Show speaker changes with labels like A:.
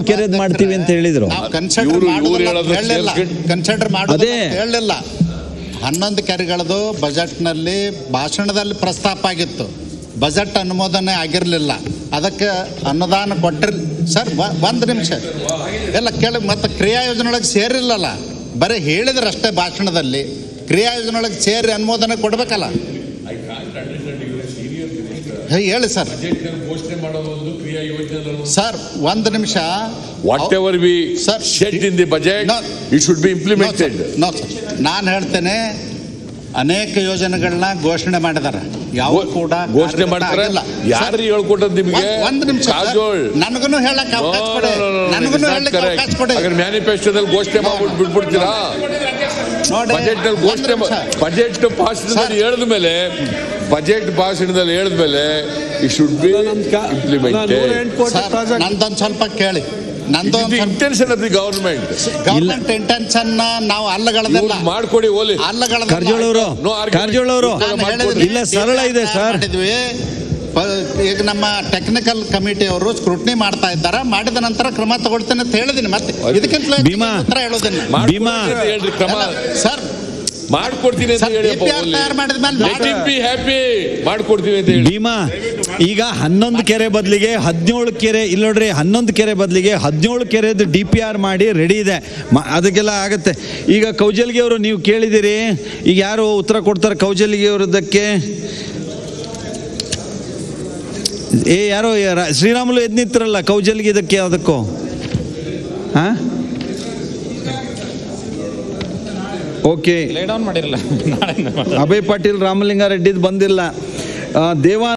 A: ಹನ್ನೊಂದು ಕೆರೆದ್ ಮಾಡ್ತೀವಿ ಅಂತ ಹೇಳಿದ್ರು
B: ನಾವು ಕನ್ಸಿಡರ್
C: ಇವ್ರು- ಇವ್ರು
B: ಮಾಡೋದಿಲ್ಲ ಅಂತ
C: ಹೇಳೋದು
B: ಹೇಳಲಿಲ್ಲ
C: ಸೇರ್ಸ್ಕೊಂಡು-
B: ಕನ್ಸಿಡರ್ ಮಾಡೋದಿಲ್ಲ
A: ಅದೇ.
B: ಅಂತ ಹೇಳಲಿಲ್ಲ ಹನ್ನೊಂದು ಕೆರೆಗಳದು ಬಜೆಟ್ನಲ್ಲಿ ಭಾಷಣದಲ್ಲಿ ಪ್ರಸ್ತಾಪ ಆಗಿತ್ತು ಬಜೆಟ್ ಅನುಮೋದನೆ ಆಗಿರಲಿಲ್ಲ ಅದಕ್ಕೆ ಅನುದಾನ ಕೊಟ್ಟಿರ್ ಸರ್ ಒಂದು ನಿಮಿಷ ಎಲ್ಲ ಕೇಳಿ ಮತ್ತು ಕ್ರಿಯಾ ಯೋಜನೆ ಒಳಗೆ ಸೇರಿಲ್ಲಲ್ಲ ಬರೀ ಹೇಳಿದ್ರಷ್ಟೇ ಭಾಷಣದಲ್ಲಿ ಕ್ರಿಯಾ ಯೋಜನೆ ಒಳಗೆ ಸೇರಿ ಅನುಮೋದನೆ ಕೊಡ್ಬೇಕಲ್ಲ ಹೇ, ಹೇಳಿ ಸರ್ ಸರ್ ಒಂದು ನಿಮಿಷ
C: whatever we
B: Sir,
C: set in the budget
B: No.
C: It should be implemented
B: no sir ನಾನು ಹೇಳ್ತೇನೆ ಅನೇಕ ಯೋಜನೆಗಳನ್ನ ಘೋಷಣೆ ಮಾಡಿದಾರೆ ಯಾವ ಕೂಡ
C: ಘೋಷಣೆ
B: ಕಾರ್ಯಗತ
C: ಮಾಡ್ತಾರೆ
B: ಆಗಿಲ್ಲ.
C: ಯಾರು
B: ಸರ್,
C: ಹೇಳ್ಕೊಟ್ಟದ್ ನಿಮಗೆ
B: ಒಂದ್- ಒಂದ್ ನಿಮಿಷ ಸರ್.
C: ಕಾಜೋಳ್
B: ನನಗೂನು ಹೇಳಕ್ ಅವಕಾಶ ಕೊಡಿ ನನಗೂನು ಹೇಳಕ್ ಅವಕಾಶ ಕೊಡಿ
C: ಹಾಗಾದ್ರೆ ಮ್ಯಾನಿಫೆಸ್ಟೋದಲ್ಲಿ ಘೋಷಣೆ ಮಾಡ್ಬಿಟ್ಟು ಬಿಟ್ಬಿಡ್ತೀರಾ
B: ನೋಡಿ
C: ಬಜೆಟ್ ನಲ್ಲಿ
B: ಒಂದ್
C: ಘೋಷಣೆ
B: ನಿಮಿಷ.
C: ಬಜೆಟ್ ಭಾಷಣದಲ್ಲಿ ಹೇಳಿದ ಮೇಲೆ ಬಜೆಟ್ ಭಾಷಣದಲ್ಲಿ ಹೇಳಿದ ಮೇಲೆ it should be implemented
B: sir ನಂದೊಂದ್ ಸ್ವಲ್ಪ ಕೇಳಿ ನಂದೊಂದ್ ಸ್ವಲ್ಪ
C: intention of the government
B: government intention ನಾವು ಅಲ್ಲಗಳದಲ್ಲ
C: ಮಾಡ್ಕೊಡಿ ಓಲಿ
B: ಅಲ್ಲಗಳದಲ್ಲ
A: ಕಾರಜೋಳ ಅವರು
C: No argument.
A: ಕಾರಜೋಳ ಅವರು
B: ನಾನು
C: ಮಾಡ್ಕೊಡಿ.
B: ಹೇಳಿದ್ದೀನಿ,
A: ಇಲ್ಲ ಸರಳ ಇದೆ
B: DPR
A: ಸರ್
B: ಮಾಡಿದ್ವಿ ಪ- ಈಗ ನಮ್ಮ ಟೆಕ್ನಿಕಲ್ ಕಮಿಟಿ ಅವರು ಸ್ಕ್ರೂಟ್ನಿ ಮಾಡ್ತಾ ಇದ್ದಾರೆ ಮಾಡಿದ ನಂತರ ಕ್ರಮ ತಗೊಳ್ತೇನೆ ಅಂತ ಹೇಳಿದೀನಿ ಮತ್ತೆ ಇದಕ್ಕಿಂತ
A: ಭೀಮಾ.
B: ಉತ್ತರ ಹೇಳೋದಿಲ್ಲ
A: ಭೀಮಾ.
C: ಹೇಳ್ರಿ ಕ್ರಮ
B: ಸರ್
C: ಮಾಡ್ಕೊಡ್ತೀನಿ ಅಂತ
B: ಸರ್
C: ಹೇಳಿ
B: DPR ತಯಾರು ಮಾಡಿದ್ಮೇಲೆ
C: ಲೆಟ್ ಇಟ್ ಬಿ ಹ್ಯಾಪಿ ಮಾಡ್ಕೊಡ್ತೀವಿ ಅಂತ ಹೇಳಿ
A: ಭೀಮಾ ಈಗ ಹನ್ನೊಂದು ಕೆರೆ ಬದಲಿಗೆ ಹದಿನೇಳು ಕೆರೆ ಇಲ್ಲಿ ನೋಡ್ರಿ ಹನ್ನೊಂದು ಕೆರೆ ಬದಲಿಗೆ ಹದಿನೇಳು ಕೆರೆದು ಡಿ ಪಿ ಆರ್ ಮಾಡಿ ರೆಡಿ ಇದೆ ಮ- ಅದಕ್ಕೆಲ್ಲ ಆಗುತ್ತೆ ಈಗ ಕೌಜಲ್ಗಿ ಅವರು ನೀವು ಕೇಳಿದಿರಿ ಈಗ ಯಾರು ಉತ್ತರ ಕೊಡ್ತಾರೆ ಕೌಜಲ್ಗಿ ಅವರದಕ್ಕೆ ಏ ಯಾರೋ ಯಾರ- ಶ್ರೀರಾಮುಲು ಎದ್ ನಿಂತಿರಲ್ಲ ಕೌಜಲ್ಗಿ ಇದಕ್ಕೆ ಅದಕ್ಕೂ ಹಾ ಓಕೆ
D: ಲೇ ಡೌನ್ ಮಾಡಿರಲ್ಲ ನಾಳೆ
A: ಅಭಯ್ ಪಾಟೀಲ್ ರಾಮಲಿಂಗಾರೆಡ್ಡಿದ್ ಬಂದಿಲ್ಲ ಆ, ದೇವಾ